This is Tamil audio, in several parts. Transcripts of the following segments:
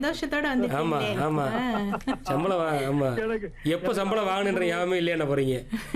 சந்தோஷத்தோட ஆமா வந்துட்டீங்களே ஆமா ஆ. சம்பளம் வா ஆமா எனக்கு எப்போ சம்பளம் வாங்கணுன்ற ஞாபகமே இல்லையா போறீங்க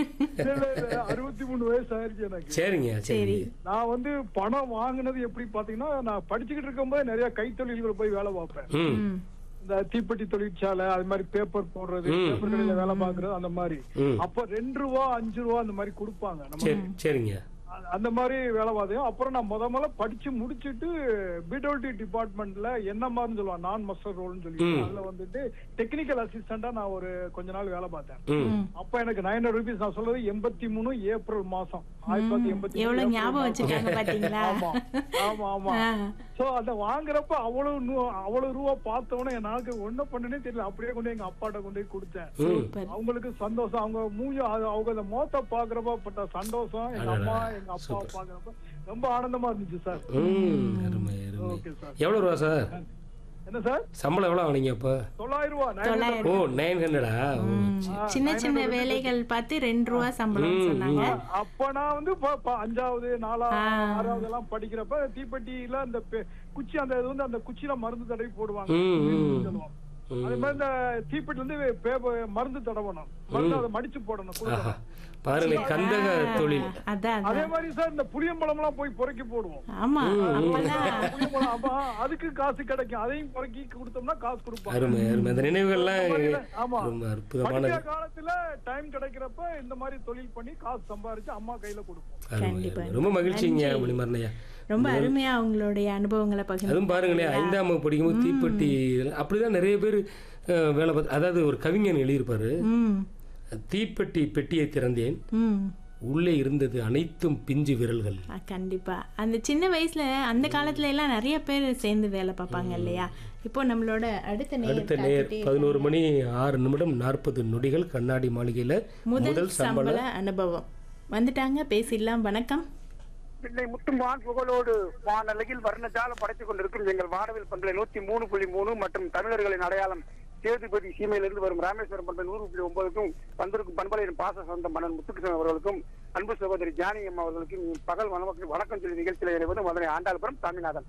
அறுபத்தி மூணு வயசு ஆயிருச்சு எனக்கு சரிங்க சரி சரி நான் வந்து பணம் வாங்குனது எப்படி பாத்தீங்கன்னா நான் படிச்சுக்கிட்டு இருக்கும்போது நிறைய கைத்தொழில்கள் போய் வேலை பார்ப்பேன் ம் ம். இந்த தீப்பெட்டி தொழிற்சாலை அது மாதிரி பேப்பர் போடுறது ம். பேப்பர் கடையில வேலை பார்க்கறது அந்த மாதிரி ம் அப்ப ரெண்டு ரூபா அஞ்சு ரூபா அந்த மாதிரி கொடுப்பாங்க நம்ம சரி சரிங்க அ- அந்த மாதிரி வேலை பார்த்தேன் அப்புறம் நான் முத முதல்ல படிச்சு முடிச்சிட்டு பிடோல்டி டிபார்ட்மெண்ட்ல என்னமான்னு சொல்லுவாங்க நான் மஸ்டர் ரோல்னு சொல்லி ம். அதுல வந்துட்டு டெக்னிக்கல் அசிஸ்டண்டா நான் ஒரு கொஞ்ச நாள் வேலை பார்த்தேன் ம் ம். அப்ப எனக்கு நைன் ருபீஸ் நான் சொல்றது எண்பத்தி மூணு ஏப்ரல் மாசம் ஆயிரத்தி தொள்ளாயிரத்தி எண்பத்தி மூணு எவ்வளவு ஏப்ரல் ஞாபகம் மாசம். வச்சுக்காங்க பாத்தீங்களா ஆமா ஆமா ஆமா ஆ. சோ அத வாங்குறப்ப அவ்வளவு நூ- அவ்வளவு ரூபா பார்த்தவொடனே எனக்கு என்ன பண்ணனே தெரியல அப்படியே கொண்டு போய் எங்க அப்பாட்ட கொண்டு போய் கொடுத்தேன் ம் சூப்பர் அவங்களுக்கு சந்தோஷம் அவங்க மூஞ்சி அது- அவங்க அந்த மோத்த பாக்குறப்ப பட்ட சந்தோஷம் எங்க அடடா, அம்மா எங்க அப்பா சூப்பர். பாக்குறப்ப ரொம்ப ஆனந்தமா இருந்துச்சு சார் ம் அருமை அருமை ஓகே சார் எவ்வளோ ரூபா சார் என்ன சார் சம்பளம் எவ்வளோ வாங்கினீங்க அப்போ தொள்ளாயிரம் ரூபா nine தொள்ளாயிரம். ஓ நைன் ஹண்ட்ரடா சின்ன சின்ன வேலைகள் பார்த்து ரெண்டு ரூபா சம்பளம் ம், சொன்னாங்க அப்ப நான் வந்து ப- ப- அஞ்சாவது நாலாவது ஆ. ஆறாவது எல்லாம் படிக்கிறப்ப தீப்பெட்டியில அந்த பெ- குச்சி அந்த இது வந்து அந்த குச்சியில மருந்து தடவி போடுவாங்க ம், ம். சொல்லுவோம். ம். அதே மாதிரி இந்த தீப்பெட்டி வந்து பேப்பர் மருந்து தடவணும் மருந்து அதை மடிச்சு போடணும் ஆஹா கொடுக்கணும். பாருங்க கந்தக தொழில் அதான் அதே அதான் மாதிரி சார் இந்த புளியம்பழம் எல்லாம் போய் பொறுக்கி போடுவோம் ஆமா அப்பதான் புளியம்பழம் அப்ப அதுக்கு காசு கிடைக்கும் அதையும் பொறுக்கி கொடுத்தோம்னா காசு கொடுப்பாங்க அருமை அருமை அந்த நினைவுகள்லாம் ஆமா ரொம்ப அற்புதமானது படிக்கிற காலத்துல டைம் கிடைக்கிறப்ப இந்த மாதிரி தொழில் பண்ணி காசு சம்பாரிச்சு அம்மா கையில கொடுப்போம் அருமை கண்டிப்பா. அருமை ரொம்ப மகிழ்ச்சிங்க நன்றி. மணிமரணையா ரொம்ப அருமையா அவங்களுடைய அனுபவங்களை பகிர்ந்து அதுவும் பாருங்களேன் ஐந்தாம் வகுப்பு படிக்கும்போது தீப்பெட்டி அப்படிதான் நிறைய பேர் அஹ், வேலை பார்த்து அதாவது ஒரு கவிஞன் எழுதியிருப்பாரு ம் தீப்பெட்டி பெட்டியை திறந்தேன் ம் உள்ளே இருந்தது அனைத்தும் பிஞ்சு விரல்கள் ஆ, கண்டிப்பா அந்த சின்ன வயசுல அந்த காலத்துல எல்லாம் நிறைய பேர் சேர்ந்து வேலை பார்ப்பாங்க இல்லையா இப்போ நம்மளோட அடுத்த நேயர் அடுத்த நேர் காத்துட்டே பதினோரு மணி ஆறு நிமிடம் நாற்பது நொடிகள் கண்ணாடி மாளிகையில முதல் சம்பள அனுபவம் வந்துட்டாங்க பேசிடலாம் வணக்கம் பிள்ளை முத்துமான் புகழோடு வானலையில் வர்ணஜாலம் படைத்துக் கொண்டிருக்கும் எங்கள் வானவில் பண்பலை நூத்தி மூணு புள்ளி மூணு மற்றும் தமிழர்களின் அடையாளம் சேதுபதி சீமையிலிருந்து வரும் ராமேஸ்வரம் பண்பலை நூறு புள்ளி ஒன்பதுக்கும் வந்திருக்கும் பண்பலையின் பாச சொந்த மன்னன் முத்துகிருஷ்ணன் அவர்களுக்கும் அன்பு சகோதரி ஜானி அம்மா அவர்களுக்கும் பகல் வணக்கம் வணக்கம் சொல்லி நிகழ்ச்சியில் இணைவது மதுரை ஆண்டாள்புரம் சாமிநாதன்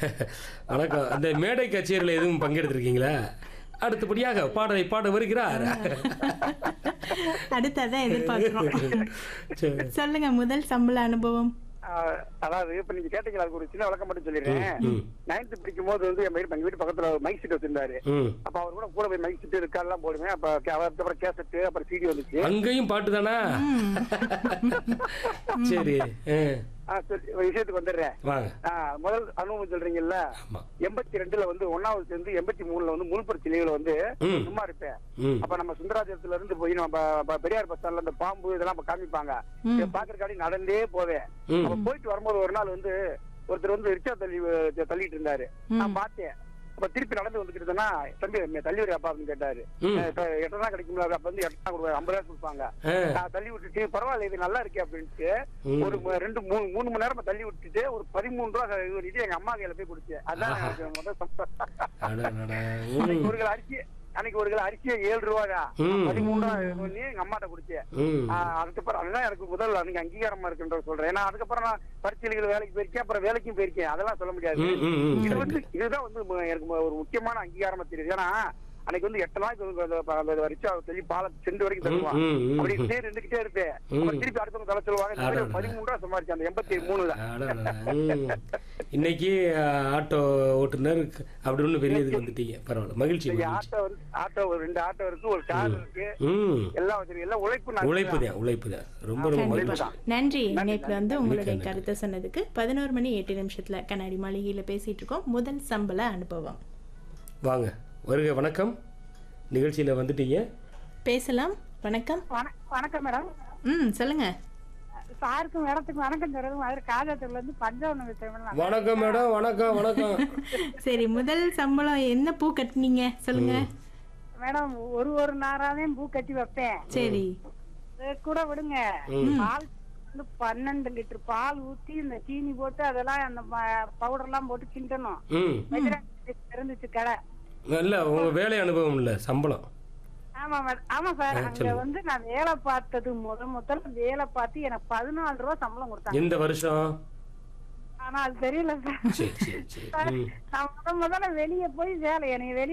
வணக்கம் அந்த மேடை கச்சேரியில் எதுவும் பங்கெடுத்திருக்கீங்களா அடுத்தபடியாக பாடலை பாட வருகிறார் அடுத்ததான் எதிர்பார்க்கிறோம் சரி. சொல்லுங்க முதல் சம்பள அனுபவம் ஆஹ், அதாவது இப்ப நீங்க கேட்டீங்களா அதுக்கு ஒரு சின்ன விளக்கம் மட்டும் சொல்லிடுறேன் ம். நைன்த் படிக்கும் போது வந்து என் வீட்டு எங்க வீட்டு பக்கத்துல ஒரு மைக் செட் வச்சிருந்தாரு ம் அப்ப அவர் கூட கூட போய் மைக் செட் இருக்காலாம் போடுவேன் அப்ப கே- அதுக்கப்புறம் கேசட்டு அப்புறம் சிடி வந்துச்சு அங்கேயும் பாட்டு தானா சரி ஆ, ஆ, சரி, ஒரு விஷயத்துக்கு வந்துடுறேன் வாங்க ஆ, முதல் அனுபவம் சொல்றீங்கல்ல ஆமா எண்பத்தி ரெண்டுல வந்து ஒன்னாவது சேர்ந்து எண்பத்தி மூணுல வந்து முழுப்பர் சிலையில வந்து ம். சும்மா இருப்பேன் ம் அப்ப நம்ம சுந்தராஜத்துல இருந்து போய் நம்ம ப- ப- பெரியார் பஸ் ஸ்டாண்ட்ல இந்த பாம்பு இதெல்லாம் அப்ப காமிப்பாங்க ம். இதை பாக்குறதுக்காடி நடந்தே போவேன் ம் அப்ப போயிட்டு வரும்போது ஒரு நாள் வந்து ஒருத்தர் வந்து ரிக்ஷா தள்ளி அஹ், தள்ளிட்டு இருந்தாரு நான் பார்த்தேன் அப்ப திருப்பி நடந்து வந்துட்டு இருந்தேன்னா தம்பி என்னை தள்ளி விடு அப்பா அப்படின்னு கேட்டாரு ம். அஹ், இப்ப எட்டனா கிடைக்கும்ல அப்ப வந்து எட்டனா கொடுப்பாங்க ஐம்பது ரூபாய் கொடுப்பாங்க ஆ, நான் தள்ளி விட்டுட்டு பரவாயில்ல இது நல்லா இருக்கே அப்படின்ட்டு ம். ஒரு ம- ரெண்டு மூணு மூணு மணி நேரம் தள்ளி விட்டுட்டு ஒரு பதிமூணு ரூபா இது பண்ணிட்டு எங்க அம்மா கையில போய் கொடுத்தேன் அதான் எனக்கு முதல் சம்பளம். அடடடா. அன்னைக்கு ம் ஒரு கிலோ அரிசி அன்னைக்கு ஒரு கிலோ அரிசியே ஏழு ரூபாயா ம். பதிமூணு ரூபா இது பண்ணி எங்க அம்மாட்ட கொடுத்தேன் ம் ஆஹ் அதுக்கப்புறம் அதுதான் எனக்கு முதல் அன்னைக்கு அங்கீகாரமா இருக்குன்ற சொல்றேன் ஏன்னா அதுக்கப்புறம் நான் பரிசீலிகள் வேலைக்கு போயிருக்கேன் அப்புறம் வேலைக்கும் போயிருக்கேன் அதெல்லாம் சொல்ல முடியாது ம் ம் ம் இது correct. வந்து இதுதான் வந்து ம- எனக்கு ம- ஒரு முக்கியமான அங்கீகாரமா தெரியுது ஏன்னா அன்னைக்கு வந்து எட்டு நாளைக்கு வந்து அந்த- அந்த வரிச்சா சொல்லி பால செண்டு வரைக்கும் தருவான் ம், ம், அப்படி ம். இப்படியே இருந்துகிட்டே இருப்பேன் ம். அப்புறம் திருப்பி அடுத்தவங்க தலை சொல்லுவாங்க இந்த மாதிரி அடடா. பதிமூணு ரூபா சம்பாரிச்சேன் அந்த எண்பத்தி மூணுல அடடடா. ம். இன்னைக்கு ஆ, ஆட்டோ ஓட்டுநர் அப்படின்னு பெரிய இதுக்கு வந்துட்டீங்க பரவாயில்ல மகிழ்ச்சி இன்னைக்கு மகிழ்ச்சி ஆட்டோ வந்து ஆட்டோ ஒரு ரெண்டு ஆட்டோ இருக்கு ஒரு கார் இருக்கு ம் எல்லாம் வச்சிருக்கு எல்லாம் உழைப்பு நான் உழைப்பு தான் உழைப்பு தான் ரொம்ப ரொம்ப கண்டிப்பா மகிழ்ச்சி தான். நன்றி இணைப்புல வந்து உங்களுடைய நன்றி. கருத்தை சொன்னதுக்கு பதினோரு மணி எட்டு நிமிஷத்துல கண்ணாடி மாளிகையில பேசிட்டு இருக்கோம் முதல் சம்பள அனுபவம் வாங்க வருக வணக்கம் நிகழ்ச்சியில் வந்துட்டீங்க பேசலாம் வணக்கம் வண- வணக்கம் மேடம் ம் சொல்லுங்க சாருக்கும் மேடத்துக்கும் வணக்கம் சொல்றது மாதிரி காஜாத்தூர்ல இருந்து பஞ்சவனம் வித்தவன் வணக்கம் மேடம் வணக்கம் வணக்கம் சரி முதல் சம்பளம் என்ன பூ கட்டினீங்க சொல்லுங்க மேடம் ஒரு ஒரு நாராவையும் பூ கட்டி வைப்பேன் சரி இது கூட விடுங்க பால் வந்து பன்னெண்டு லிட்டர் பால் ஊத்தி இந்த சீனி போட்டு அதெல்லாம் அந்த பவுடர் எல்லாம் போட்டு கிண்டணும் ம் மெதுரா இருந்துச்சு கடை நல்ல உங்கள் வேலை அனுபவம் இல்லை சம்பளம் ஆமா மேடம் ஆமா சார் ஆ, அங்க சொல்லுங்க. வந்து நான் வேலை பார்த்தது முத முதல்ல வேலை பார்த்து எனக்கு பதினாலு ரூபா சம்பளம் கொடுத்தாங்க எந்த வருஷம் ஆனா அது தெரியல சார் சரி சரி சரி ம் நான் முத முதல்ல வெளிய போய் வேலை என்னை வெளிய